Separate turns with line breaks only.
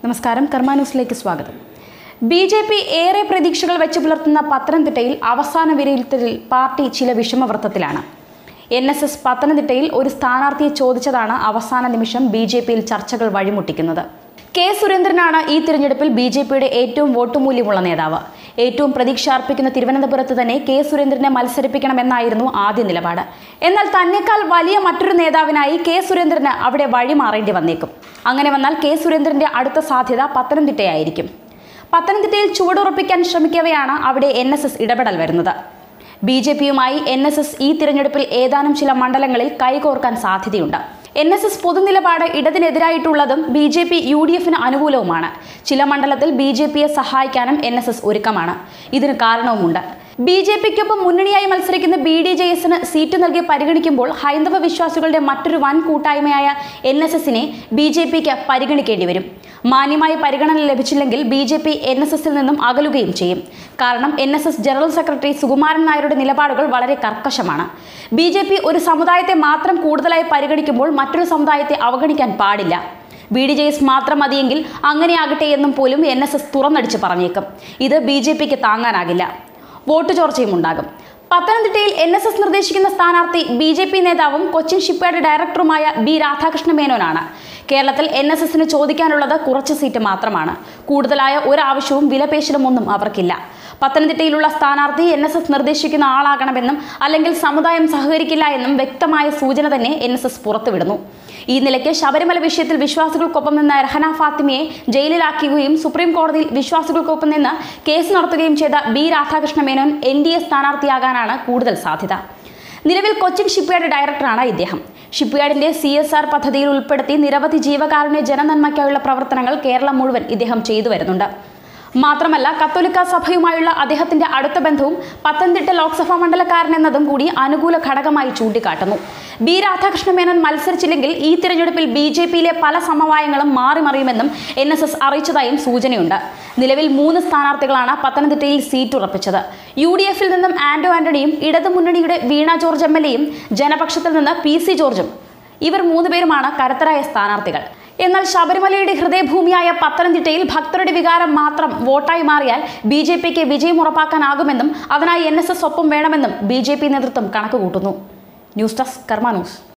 നമസ്കാരം കർമ്മ ന്യൂസിലേക്ക് സ്വാഗതം ബി ജെ പി ഏറെ പ്രതീക്ഷകൾ വെച്ച് പുലർത്തുന്ന പത്തനംതിട്ടയിൽ അവസാന വിലയിരുത്തലിൽ പാർട്ടി ചില വിഷമവൃത്തത്തിലാണ് എൻ എസ് എസ് പത്തനംതിട്ടയിൽ ഒരു സ്ഥാനാർത്ഥിയെ ചോദിച്ചതാണ് അവസാന നിമിഷം ബി ജെ പിയിൽ ചർച്ചകൾ വഴിമുട്ടിക്കുന്നത് കെ സുരേന്ദ്രനാണ് ഈ തിരഞ്ഞെടുപ്പിൽ ബി ജെ പിയുടെ ഏറ്റവും വോട്ട് മൂല്യമുള്ള നേതാവ് ഏറ്റവും പ്രതീക്ഷ അർപ്പിക്കുന്ന തിരുവനന്തപുരത്ത് തന്നെ കെ സുരേന്ദ്രനെ മത്സരിപ്പിക്കണമെന്നായിരുന്നു ആദ്യ നിലപാട് എന്നാൽ തന്നെക്കാൾ വലിയ മറ്റൊരു നേതാവിനായി കെ സുരേന്ദ്രന് അവിടെ വഴിമാറേണ്ടി വന്നേക്കും അങ്ങനെ വന്നാൽ കെ സുരേന്ദ്രന്റെ അടുത്ത സാധ്യത പത്തനംതിട്ടയായിരിക്കും പത്തനംതിട്ടയിൽ ചുവടുറപ്പിക്കാൻ ശ്രമിക്കവെയാണ് അവിടെ എൻ എസ് എസ് ഇടപെടൽ വരുന്നത് ബി ജെ പിയുമായി എൻ എസ് എസ് ഈ തിരഞ്ഞെടുപ്പിൽ ഏതാനും ചില മണ്ഡലങ്ങളിൽ കൈകോർക്കാൻ സാധ്യതയുണ്ട് എൻ എസ് എസ് പൊതുനിലപാട് ഇടതിനെതിരായിട്ടുള്ളതും B J P U D എഫിന് അനുകൂലവുമാണ് ചില മണ്ഡലത്തിൽ ബി ജെ പിയെ സഹായിക്കാനും എൻ എസ് എസ് ഒരുക്കമാണ് ഇതിന് കാരണവുമുണ്ട് ബി ജെ പിക്കൊപ്പം മുന്നണിയായി മത്സരിക്കുന്ന ബി ഡി ജെ എസിന് സീറ്റ് നൽകി പരിഗണിക്കുമ്പോൾ ഹൈന്ദവ വിശ്വാസികളുടെ മറ്റൊരു വൻ കൂട്ടായ്മയായ എൻ എസ് എസിനെ ബി ജെ പിക്ക് പരിഗണിക്കേണ്ടി വരും മാന്യമായ പരിഗണന ലഭിച്ചില്ലെങ്കിൽ B J P N S എസിൽ നിന്നും അകലുകയും ചെയ്യും കാരണം N S S general secretary Sukumaran നായരുടെ നിലപാടുകൾ വളരെ കർക്കശമാണ് ബി ജെ പി ഒരു സമുദായത്തെ മാത്രം കൂടുതലായി പരിഗണിക്കുമ്പോൾ മറ്റൊരു സമുദായത്തെ അവഗണിക്കാൻ പാടില്ല ബി ഡി ജെ എസ് മാത്രം മതിയെങ്കിൽ അങ്ങനെയാകട്ടെ എന്നും പോലും എൻ എസ് എസ് തുറന്നടിച്ച് പറഞ്ഞേക്കും ഇത് ബി ജെ പിക്ക് താങ്ങാനാകില്ല വോട്ട് ചോർച്ചയും ഉണ്ടാകും പത്തനംതിട്ടയിൽ എൻ എസ് എസ് നിർദ്ദേശിക്കുന്ന സ്ഥാനാർത്ഥി ബി ജെ പി നേതാവും കൊച്ചിൻ ഷിപ്പ്യാർഡ് ഡയറക്ടറുമായ ബി രാധാകൃഷ്ണ മേനോനാണ് കേരളത്തിൽ എൻ എസ് എസിന് ചോദിക്കാനുള്ളത് കുറച്ച് സീറ്റ് മാത്രമാണ് കൂടുതലായ ഒരാവശ്യവും വിലപേശലും ഒന്നും അവർക്കില്ല പത്തനംതിട്ടയിലുള്ള സ്ഥാനാർത്ഥി എൻ എസ് എസ് നിർദ്ദേശിക്കുന്ന ആളാകണമെന്നും അല്ലെങ്കിൽ സമുദായം സഹകരിക്കില്ല എന്നും വ്യക്തമായ സൂചന തന്നെ എൻ എസ് എസ് പുറത്തുവിടുന്നു ഈ നിലയ്ക്ക് ശബരിമല വിഷയത്തിൽ വിശ്വാസികൾക്കൊപ്പം നിന്ന് രഹന ഫാത്തിമയെ ജയിലിലാക്കുകയും സുപ്രീം കോടതിയിൽ വിശ്വാസികൾക്കൊപ്പം നിന്ന് കേസ് നടത്തുകയും ചെയ്ത B Radhakrishna Menon N D A സ്ഥാനാർത്ഥിയാകാനാണ് കൂടുതൽ സാധ്യത നിലവിൽ കൊച്ചിൻ ഷിപ്പ്യാർഡ് ഡയറക്ടറാണ് ഇദ്ദേഹം ഷിപ്പ്യാർഡിന്റെ സി എസ് ആർ പദ്ധതിയിൽ ഉൾപ്പെടുത്തി നിരവധി ജീവകാരുണ്യ ജനനന്മയ്ക്കായുള്ള പ്രവർത്തനങ്ങൾ കേരളം മുഴുവൻ ഇദ്ദേഹം ചെയ്തു വരുന്നുണ്ട് മാത്രമല്ല കത്തോലിക്ക സഭയുമായുള്ള അദ്ദേഹത്തിന്റെ അടുത്ത ബന്ധവും പത്തനംതിട്ട ലോക്സഭാ മണ്ഡലക്കാരൻ എന്നതും കൂടി അനുകൂല ഘടകമായി ചൂണ്ടിക്കാട്ടുന്നു ബി രാധാകൃഷ്ണ മേനോൻ മത്സരിച്ചില്ലെങ്കിൽ ഈ തിരഞ്ഞെടുപ്പിൽ ബി ജെ പിയിലെ പല സമവായങ്ങളും മാറിമറിയുമെന്നും എൻ എസ് എസ് അറിയിച്ചതായും സൂചനയുണ്ട് നിലവിൽ മൂന്ന് സ്ഥാനാർത്ഥികളാണ് പത്തനംതിട്ടയിൽ സീറ്റ് ഉറപ്പിച്ചത് യു ഡി എഫിൽ നിന്നും ആന്റോ ആന്റണിയും ഇടതുമുന്നണിയുടെ വീണ ജോർജ് എം എൽ എയും ജനപക്ഷത്തിൽ നിന്ന് പി സി ജോർജും ഇവർ മൂന്നുപേരുമാണ് കരുത്തരായ സ്ഥാനാർത്ഥികൾ എന്നാൽ ശബരിമലയുടെ ഹൃദയഭൂമിയായ പത്തനംതിട്ടയിൽ ഭക്തരുടെ വികാരം മാത്രം വോട്ടായി മാറിയാൽ ബി ജെ പിക്ക് വിജയം ഉറപ്പാക്കാനാകുമെന്നും അതിനായി എൻ എസ് എസ് ഒപ്പം വേണമെന്നും ബി ജെ പി നേതൃത്വം കണക്കുകൂട്ടുന്നു ന്യൂസ് ഡെസ്ക് കർമ്മ ന്യൂസ്